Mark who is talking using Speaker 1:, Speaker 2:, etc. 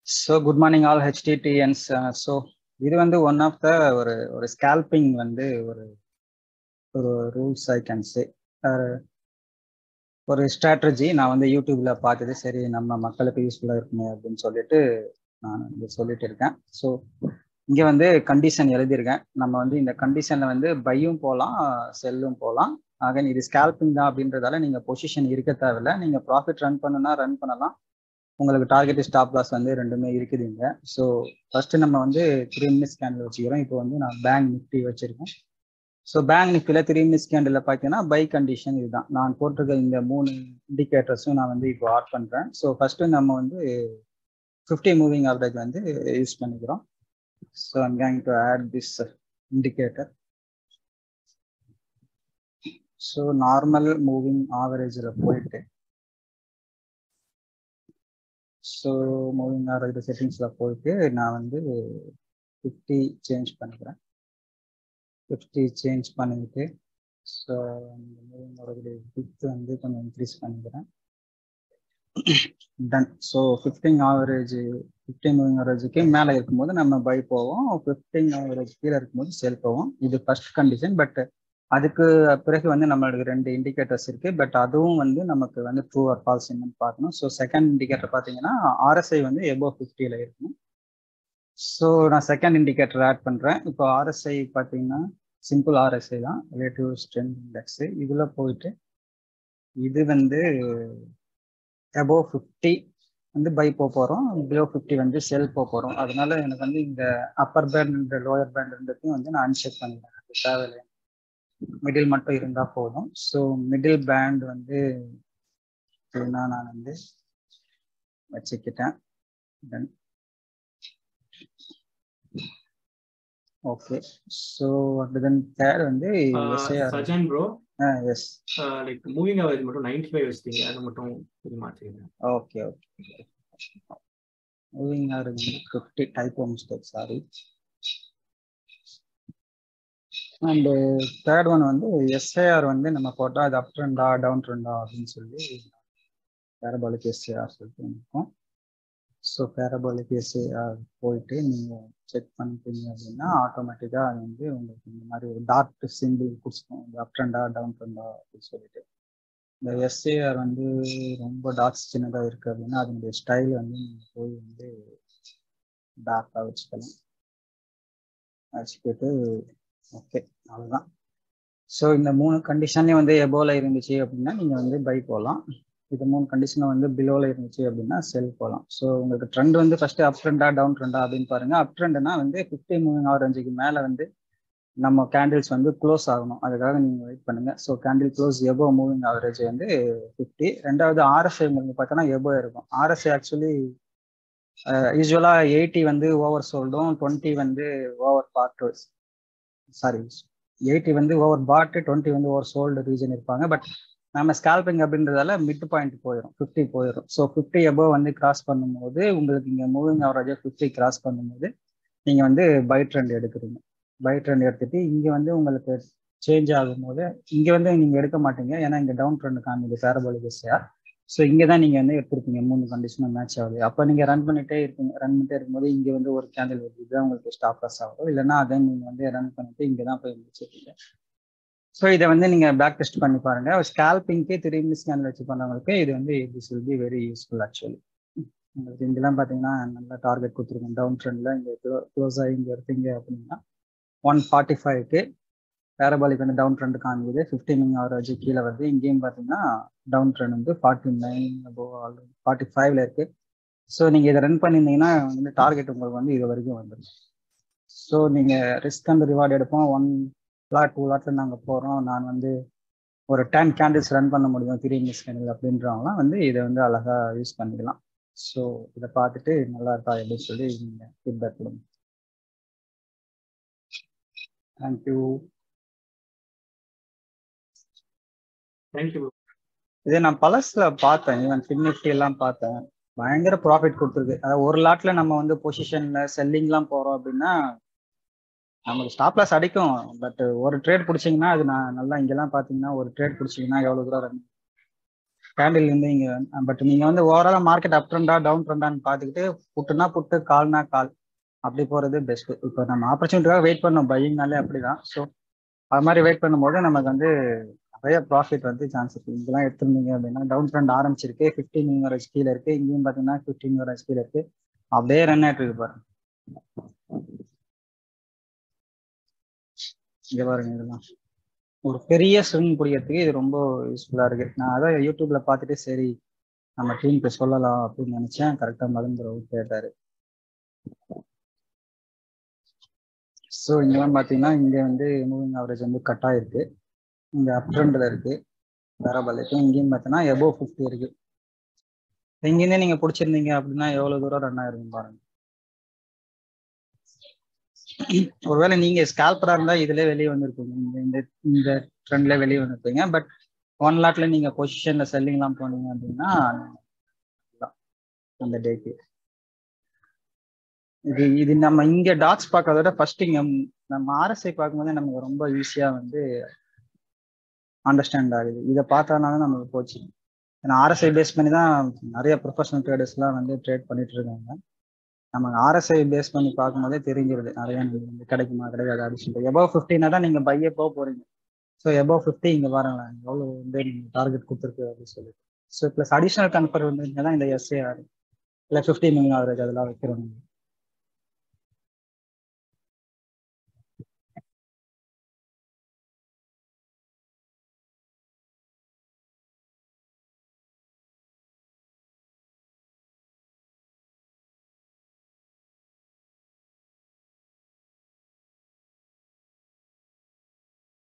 Speaker 1: so good morning all ஹெச்டிடிஎன்ஸ் so இது வந்து ஒன் ஆஃப் த ஒரு ஒரு ஸ்கேல்பிங் வந்து ஒரு ஒரு ரூல்ஸ் ஐ கேன் சே ஒரு ஸ்ட்ராட்டஜி நான் வந்து யூடியூப்ல பார்த்தது சரி நம்ம மக்களுக்கு யூஸ்ஃபுல்லாக இருக்குமே அப்படின்னு சொல்லிட்டு நான் வந்து சொல்லிட்டு இருக்கேன் ஸோ இங்கே வந்து கண்டிஷன் எழுதியிருக்கேன் நம்ம வந்து இந்த கண்டிஷனில் வந்து பையும் போகலாம் செல்லும் போகலாம் ஆக இது ஸ்கேல்பிங் தான் அப்படின்றதால நீங்கள் பொசிஷன் இருக்க தேவையில்ல நீங்கள் ப்ராஃபிட் ரன் பண்ணுனா ரன் பண்ணலாம் உங்களுக்கு டார்கெட் ஸ்டாப் லாஸ் வந்து ரெண்டுமே இருக்குதுங்க ஸோ ஃபர்ஸ்ட் நம்ம வந்து த்ரீ மினிட்ஸ் கேண்டில் வச்சுக்கிறோம் இப்போ வந்து நான் பேங்க் நிஃப்டி வச்சிருக்கேன் ஸோ பேங்க் நிஃப்டியில் த்ரீ மினிட்ஸ் கேண்டில் பார்த்தீங்கன்னா பை கண்டிஷன் இதுதான் நான் போட்டிருக்க இந்த மூணு இண்டிகேட்டர்ஸும் நான் வந்து இப்போ ஆட் பண்ணுறேன் ஸோ ஃபர்ஸ்ட்டு நம்ம வந்து ஃபிஃப்டி மூவிங் ஆவரேஜ் வந்து யூஸ் பண்ணிக்கிறோம் so I'm going to add this indicator so normal moving ஆவரேஜில் போயிட்டு ஸோ மூவிங் ஆவரேஜ் செட்டிங்ஸில் போயிட்டு நான் வந்து ஃபிஃப்டி சேஞ்ச் பண்ணிக்கிறேன் ஃபிஃப்டி சேஞ்ச் பண்ணிக்கிட்டு ஸோ அந்த மூவிங் ஆவரேஜ் ஃபிஃப்த் வந்து கொஞ்சம் இன்க்ரீஸ் பண்ணிக்கிறேன் done so fifty average fifteen moving ஆவரேஜுக்கு மேலே இருக்கும்போது நம்ம பை போவோம் ஃபிஃப்டின் ஆவரேஜ் கீழே இருக்கும்போது செல் போவோம் இது ஃபர்ஸ்ட் கண்டிஷன் பட் அதுக்கு பிறகு வந்து நம்மளுக்கு ரெண்டு இண்டிகேட்டர்ஸ் இருக்கு பட் அதுவும் வந்து நமக்கு வந்து ட்ரூ ஆர் ஃபால்ஸ் என்னன்னு பார்க்கணும் ஸோ செகண்ட் இண்டிகேட்டர் பார்த்தீங்கன்னா ஆர்எஸ்ஐ வந்து எபோ ஃபிஃப்டியில் இருக்கணும் ஸோ நான் செகண்ட் இண்டிகேட்டர் ஆட் பண்ணுறேன் இப்போ ஆர்எஸ்ஐ பார்த்தீங்கன்னா சிம்பிள் ஆர்எஸ்ஐ தான் ரிலேட்டிவ் ஸ்ட்ரென்த் இண்டெக்ஸ் இதில் போயிட்டு இது வந்து அபோவ் ஃபிஃப்டி வந்து பை போக போகிறோம் பிலோ ஃபிஃப்டி வந்து செல் போக போகிறோம் அதனால எனக்கு வந்து இந்த அப்பர் பேண்ட் இந்த லோயர் பேண்ட் ரெண்டுத்தையும் வந்து நான் அன்செக் பண்ணிக்கிறேன் அது தேவையில்லை மிடில் மட்டும் இருந்தால் போதும் ஸோ மிடில் பேண்ட் வந்து நான் வந்து வச்சுக்கிட்டேன் then okay so and then third வந்து
Speaker 2: Sajan bro
Speaker 1: yes
Speaker 2: like moving average மட்டும் 95 ஃபைவ் வச்சிட்டீங்க அது மட்டும் இது மாற்றிடுங்க
Speaker 1: ஓகே ஓகே மூவிங் ஆவரேஜ் வந்து fifty type mistake sorry and third one வந்து எஸ்ஐஆர் வந்து நம்ம போட்டால் அது அப் ட்ரெண்டா டவுன் ட்ரெண்டா அப்படின்னு சொல்லி பேரபாலிக் எஸ்ஐஆர் சொல்லிட்டு இருக்கும் ஸோ பேரபாலிக் எஸ்ஐஆர் போயிட்டு நீங்கள் செக் பண்ணிட்டீங்க அப்படின்னா ஆட்டோமேட்டிக்காக அது வந்து உங்களுக்கு இந்த மாதிரி ஒரு டார்க் சிம்பிள் கொடுத்துரும் இது அப் ட்ரெண்டா டவுன் ட்ரெண்டா அப்படின்னு சொல்லிட்டு இந்த எஸ்ஏஆர் வந்து ரொம்ப டார்க்ஸ் சின்னதாக இருக்குது அப்படின்னா அதனுடைய ஸ்டைல் வந்து நீங்கள் போய் வந்து டார்க்காக வச்சுக்கலாம் வச்சுக்கிட்டு ஓகே அவ்வளோதான் ஸோ இந்த மூணு கண்டிஷன்லேயும் வந்து எபோல இருந்துச்சு அப்படின்னா நீங்கள் வந்து பை போகலாம் இது மூணு கண்டிஷனும் வந்து பிலோவில் இருந்துச்சு அப்படின்னா செல் போகலாம் ஸோ உங்களுக்கு ட்ரெண்ட் வந்து ஃபர்ஸ்ட் அப் ட்ரெண்டா டவுன் ட்ரெண்டா அப்படின்னு பாருங்க அப் ட்ரெண்ட்னா வந்து ஃபிஃப்டி மூவிங் ஆவரேஜுக்கு மேலே வந்து நம்ம கேண்டில்ஸ் வந்து க்ளோஸ் ஆகணும் அதுக்காக நீங்கள் வெயிட் பண்ணுங்க so candle close above moving average வந்து ஃபிஃப்டி ரெண்டாவது ஆர்எஸ்ஐ உங்களுக்கு பார்த்தோன்னா எபோ இருக்கும் ஆர்எஸ்ஐ ஆக்சுவலி யூஸ்வலாக எயிட்டி வந்து ஓவர் சோல்டும் டுவெண்ட்டி வந்து ஓவர் பார்ட் சாரி எயிட்டி வந்து ஓவர் பாட்டு டுவெண்ட்டி வந்து ஓவர் சோல்டு ரீஜன் இருப்பாங்க பட் நம்ம ஸ்கால்பிங் அப்படின்றதால மிட் பாயிண்ட் போயிடும் ஃபிஃப்டி போயிடும் ஸோ ஃபிஃப்டி எபோவ் வந்து கிராஸ் பண்ணும்போது உங்களுக்கு இங்கே மூவிங் ஆவரேஜாக ஃபிஃப்டி கிராஸ் பண்ணும்போது நீங்கள் வந்து பை ட்ரெண்ட் எடுக்கிறீங்க பை ட்ரெண்ட் எடுத்துட்டு இங்கே வந்து உங்களுக்கு சேஞ்ச் ஆகும்போது இங்கே வந்து நீங்கள் எடுக்க மாட்டீங்க ஏன்னா இங்கே டவுன் ட்ரெண்ட் காமிது பேரபாலிக் எஸ்ஆர் ஸோ இங்கே தான் நீங்கள் வந்து எடுத்திருப்பீங்க மூணு கண்டிஷனும் மேட்ச் ஆகுது அப்போ நீங்கள் ரன் பண்ணிட்டே இருப்பீங்க ரன் பண்ணிட்டே இருக்கும்போது இங்கே வந்து ஒரு கேண்டில் வருது இதுதான் உங்களுக்கு ஸ்டாப் லாஸ் ஆகும் இல்லைன்னா அதை நீங்கள் வந்து ரன் பண்ணிட்டு இங்கே தான் போய் முடிச்சிருக்கீங்க ஸோ இதை வந்து நீங்கள் பேக் டெஸ்ட் பண்ணி பாருங்க ஸ்கேல்பிங்க்கு த்ரீ மினிட்ஸ் கேண்டில் வச்சு பண்ணவங்களுக்கு இது வந்து this will be very useful actually உங்களுக்கு இங்கெல்லாம் பார்த்தீங்கன்னா நல்லா டார்கெட் கொடுத்துருக்கோம் டவுன் ட்ரெண்டில் இங்கே க்ளோஸ் ஆகி இங்கே எடுத்தீங்க அப்படின்னா ஒன் ஃபார்ட்டி ஃபைவ்க்கு பேரபாலிக் வந்து டவுன் ட்ரெண்ட் காமிக்குது ஃபிஃப்டி மிங் ஆவரேஜ் கீழே வருது இங்கேயும் பார்த்தீங்கன்னா டவுன் ட்ரெண்ட் வந்து ஃபார்ட்டி நைன் அபோ ஃபார்ட்டி ஃபைவ்ல இருக்கு ஸோ நீங்கள் இதை ரன் பண்ணியிருந்தீங்கன்னா வந்து டார்கெட் உங்களுக்கு வந்து இது வரைக்கும் வந்துடும் ஸோ நீங்கள் ரிஸ்க் அண்ட் ரிவார்டு எடுப்போம் ஒன் லாட் டூ லாட்ல நாங்கள் போகிறோம் நான் வந்து ஒரு டென் கேண்டில்ஸ் ரன் பண்ண முடியும் த்ரீ மினிட்ஸ் கேண்டில் அப்படின்றவங்களாம் வந்து இதை வந்து அழகாக யூஸ் பண்ணிக்கலாம் ஸோ இதை பார்த்துட்டு நல்லா இருக்கா அப்படின்னு சொல்லி நீங்கள் ஃபீட்பேக் கொடுங்க தேங்க்யூ
Speaker 2: தேங்க்யூ
Speaker 1: இதே நான் பழசுல பார்த்தேன் ஈவன் ஃபின் நிஃப்டி எல்லாம் பார்த்தேன் பயங்கர ப்ராஃபிட் கொடுத்துருக்கு அதாவது ஒரு லாட்ல நம்ம வந்து பொசிஷன்ல செல்லிங்லாம் போறோம் அப்படின்னா நமக்கு ஸ்டாப் லாஸ் அடிக்கும் பட் ஒரு ட்ரேட் பிடிச்சிங்கன்னா அது நான் நல்லா இங்கெல்லாம் பார்த்தீங்கன்னா ஒரு ட்ரேட் பிடிச்சிங்கன்னா எவ்வளோ தூரம் ரன் கேண்டில் இருந்து இங்க பட் நீங்க வந்து ஓவராலா மார்க்கெட் அப் ட்ரெண்டா டவுன் ட்ரெண்டான்னு பார்த்துக்கிட்டு புட்டுனா புட்டு கால்னா கால் அப்படி போறது பெஸ்ட் இப்போ நம்ம ஆப்பர்ச்சுனிட்டிக்காக வெயிட் பண்ணோம் பையிங்னாலே அப்படிதான் ஸோ அது மாதிரி வெயிட் பண்ணும்போது நமக்கு வந்து நிறைய ப்ராஃபிட் வந்து சான்ஸ் இருக்கு இதெல்லாம் எடுத்திருந்தீங்க அப்படின்னா டவுன் ட்ரெண்ட் ஆரம்பிச்சிருக்கு ஃபிஃப்டீன் வரேஜ் கீழே இருக்கு இங்கேயும் பார்த்தீங்கன்னா ஃபிஃப்டீன் வரேஜ் கீழே இருக்கு அப்படியே ரன் ஆயிட்டு இருக்கு பாருங்க இங்க பாருங்க இதெல்லாம் ஒரு பெரிய ஸ்விங் பிடிக்கிறதுக்கு இது ரொம்ப யூஸ்ஃபுல்லா இருக்கு நான் அதான் யூடியூப்ல பார்த்துட்டு சரி நம்ம டீமுக்கு சொல்லலாம் அப்படின்னு நினைச்சேன் கரெக்டா மதன் ப்ரோ கேட்டாரு ஸோ இங்கெல்லாம் பார்த்தீங்கன்னா இங்க வந்து மூவிங் ஆவரேஜ் வந்து கட் ஆயிருக்கு இங்க அப் ட்ரெண்ட்ல இருக்கு பேரபல் இருக்கு இங்கேயும் பார்த்தீங்கன்னா எபோவ் ஃபிஃப்டி இருக்கு இங்கேருந்தே நீங்க பிடிச்சிருந்தீங்க அப்படின்னா எவ்வளவு தூரம் ரன் ஆயிருக்கும் பாருங்க ஒருவேளை நீங்க ஸ்கால்பரா இருந்தா இதுல வெளியே வந்திருப்பீங்க இந்த இந்த இந்த ட்ரெண்ட்ல வெளியே வந்திருப்பீங்க பட் ஒன் லாட்ல நீங்க பொசிஷன்ல செல்லிங்லாம் போனீங்க அப்படின்னா அந்த டேக்கு இது இது நம்ம இங்க டாட்ஸ் பார்க்கறத விட ஃபர்ஸ்ட் இங்க நம்ம ஆர்எஸ்ஐ பார்க்கும்போது நமக்கு ரொம்ப ஈஸியா வந்து அண்டர்ஸ்டாண்ட் ஆகுது இதை பார்த்தனால நமக்கு போச்சு ஏன்னா ஆர்எஸ்ஐ பேஸ் பண்ணி தான் நிறைய ப்ரொஃபஷனல் ட்ரேடர்ஸ்லாம் வந்து ட்ரேட் பண்ணிட்டு இருக்காங்க நமக்கு ஆர்எஸ்ஐ பேஸ் பண்ணி பார்க்கும்போதே தெரிஞ்சிருது நிறைய வந்து கிடைக்குமா கிடைக்காது அப்படின்னு சொல்லிட்டு எபோவ் ஃபிஃப்டினா தான் நீங்க பையே போக போறீங்க ஸோ எபோவ் ஃபிஃப்டி இங்க பாருங்களேன் எவ்வளோ வந்து நீங்க டார்கெட் கொடுத்துருக்கு அப்படின்னு சொல்லிட்டு ஸோ ப்ளஸ் அடிஷனல் கன்ஃபர் வந்து தான் இந்த எஸ்ஏஆர் இல்லை ஃபிஃப்டி மினிமம் ஆவரேஜ் அதெல்லாம் வைக்கிறோம்